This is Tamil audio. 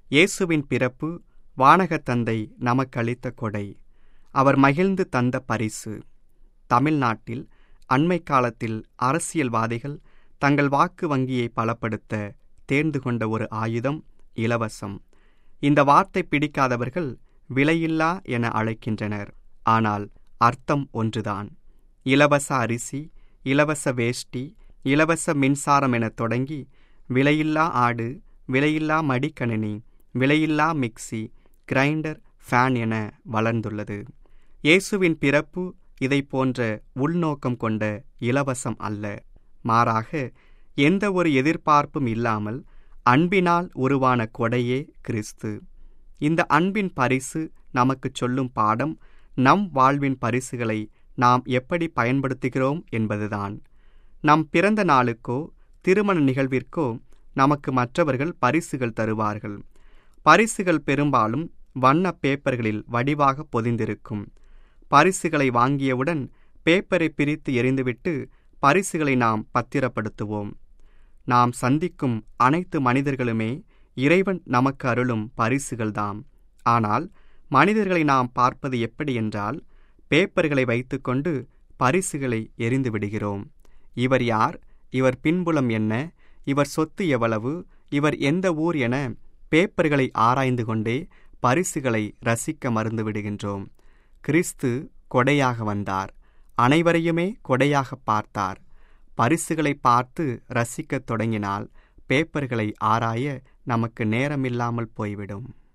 இயேசுவின் பிறப்பு வானகத் தந்தை நமக்களித்த கொடை அவர் மகிழ்ந்து தந்த பரிசு தமிழ்நாட்டில் அண்மை காலத்தில் அரசியல்வாதிகள் தங்கள் வாக்கு வங்கியை பலப்படுத்த தேர்ந்து கொண்ட ஒரு ஆயுதம் இலவசம் இந்த வார்த்தை பிடிக்காதவர்கள் விலையில்லா என அழைக்கின்றனர் ஆனால் அர்த்தம் ஒன்றுதான் இலவச அரிசி இலவச வேஷ்டி இலவச மின்சாரம் எனத் தொடங்கி விலையில்லா ஆடு விலையில்லா மடிக்கணினி விலையில்லா மிக்சி கிரைண்டர் ஃபேன் என வளர்ந்துள்ளது இயேசுவின் பிறப்பு இதை போன்ற உள்நோக்கம் கொண்ட இலவசம் அல்ல மாறாக எந்த ஒரு எதிர்பார்ப்பும் இல்லாமல் அன்பினால் உருவான கொடையே கிறிஸ்து இந்த அன்பின் பரிசு நமக்குச் சொல்லும் பாடம் நம் வாழ்வின் பரிசுகளை நாம் எப்படி பயன்படுத்துகிறோம் என்பதுதான் நம் பிறந்த நாளுக்கோ திருமண நிகழ்விற்கோ நமக்கு மற்றவர்கள் பரிசுகள் தருவார்கள் பரிசுகள் பெரும்பாலும் வண்ண பேப்பர்களில் வடிவாக பொதிந்திருக்கும் பரிசுகளை வாங்கியவுடன் பேப்பரை பிரித்து எறிந்துவிட்டு பரிசுகளை நாம் பத்திரப்படுத்துவோம் நாம் சந்திக்கும் அனைத்து மனிதர்களுமே இறைவன் நமக்கு அருளும் பரிசுகள்தாம் ஆனால் மனிதர்களை நாம் பார்ப்பது எப்படி என்றால் பேப்பர்களை வைத்துக்கொண்டு பரிசுகளை எரிந்து விடுகிறோம் இவர் யார் இவர் பின்புலம் என்ன இவர் சொத்து எவ்வளவு இவர் எந்த ஊர் என பேப்பர்களை ஆராய்ந்து கொண்டே பரிசுகளை ரசிக்க மறந்து விடுகின்றோம் கிறிஸ்து கொடையாக வந்தார் அனைவரையுமே கொடையாக பார்த்தார் பரிசுகளை பார்த்து ரசிக்கத் தொடங்கினால் பேப்பர்களை ஆராய நமக்கு நேரமில்லாமல் போய்விடும்